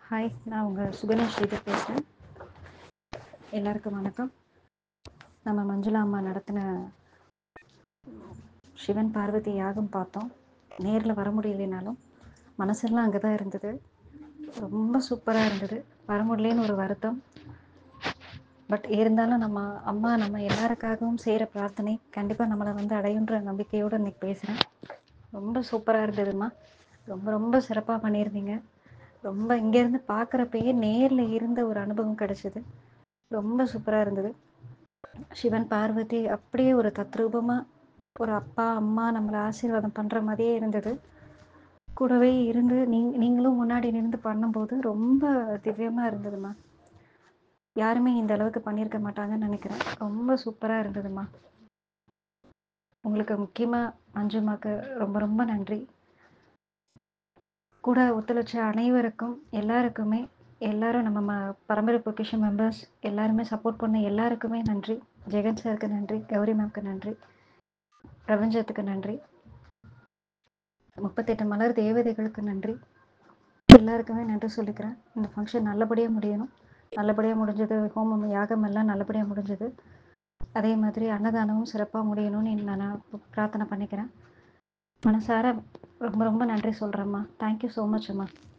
hi நான் உங்கள் சுகன்யா ஸ்ரீதர் பேசுகிறேன் எல்லாருக்கும் வணக்கம் நம்ம மஞ்சுளா அம்மா நடத்தின சிவன் பார்வதி யாகம் பார்த்தோம் நேரில் வர முடியலைனாலும் மனசெல்லாம் அங்கே தான் இருந்தது ரொம்ப சூப்பராக இருந்தது வர முடியலேன்னு ஒரு வருத்தம் பட் இருந்தாலும் நம்ம அம்மா நம்ம எல்லாருக்காகவும் செய்கிற பிரார்த்தனை கண்டிப்பாக நம்மளை வந்து அடையுன்ற நம்பிக்கையோடு இன்னைக்கு பேசுகிறேன் ரொம்ப சூப்பராக இருந்ததும்மா ரொம்ப ரொம்ப சிறப்பாக பண்ணியிருந்தீங்க ரொம்ப இங்கேருந்து பார்க்குறப்பயே நேரில் இருந்த ஒரு அனுபவம் கிடச்சிது ரொம்ப சூப்பராக இருந்தது சிவன் பார்வதி அப்படியே ஒரு தத்ரூபமாக ஒரு அப்பா அம்மா நம்மளை ஆசீர்வாதம் பண்ணுற மாதிரியே இருந்தது கூடவே இருந்து நீ நீங்களும் முன்னாடி நின்று பண்ணும்போது ரொம்ப திவ்யமாக இருந்ததும்மா யாருமே இந்த அளவுக்கு பண்ணியிருக்க மாட்டாங்கன்னு நினைக்கிறேன் ரொம்ப சூப்பராக இருந்ததும்மா உங்களுக்கு முக்கியமாக அஞ்சுமாக்கு ரொம்ப ரொம்ப நன்றி கூட ஒத்துழைச்ச அனைவருக்கும் எல்லாருக்குமே எல்லாரும் நம்ம ம பரம்பரை பொக்கிஷன் மெம்பர்ஸ் எல்லாருமே சப்போர்ட் பண்ண எல்லாருக்குமே நன்றி ஜெகன் சாருக்கு நன்றி கௌரி மேம்க்கு நன்றி பிரபஞ்சத்துக்கு நன்றி முப்பத்தெட்டு மலர் தேவதைகளுக்கு நன்றி எல்லாருக்குமே நன்றி சொல்லிக்கிறேன் இந்த ஃபங்க்ஷன் நல்லபடியாக முடியணும் நல்லபடியாக முடிஞ்சது ஹோமம் யாகம் எல்லாம் நல்லபடியாக முடிஞ்சது அதே மாதிரி அன்னதானமும் சிறப்பாக முடியணும்னு நான் பிரார்த்தனை பண்ணிக்கிறேன் மனசார ரொம்ப ரொம்ப நன்றி சொல்கிறேம்மா தேங்க்யூ ஸோ மச் அம்மா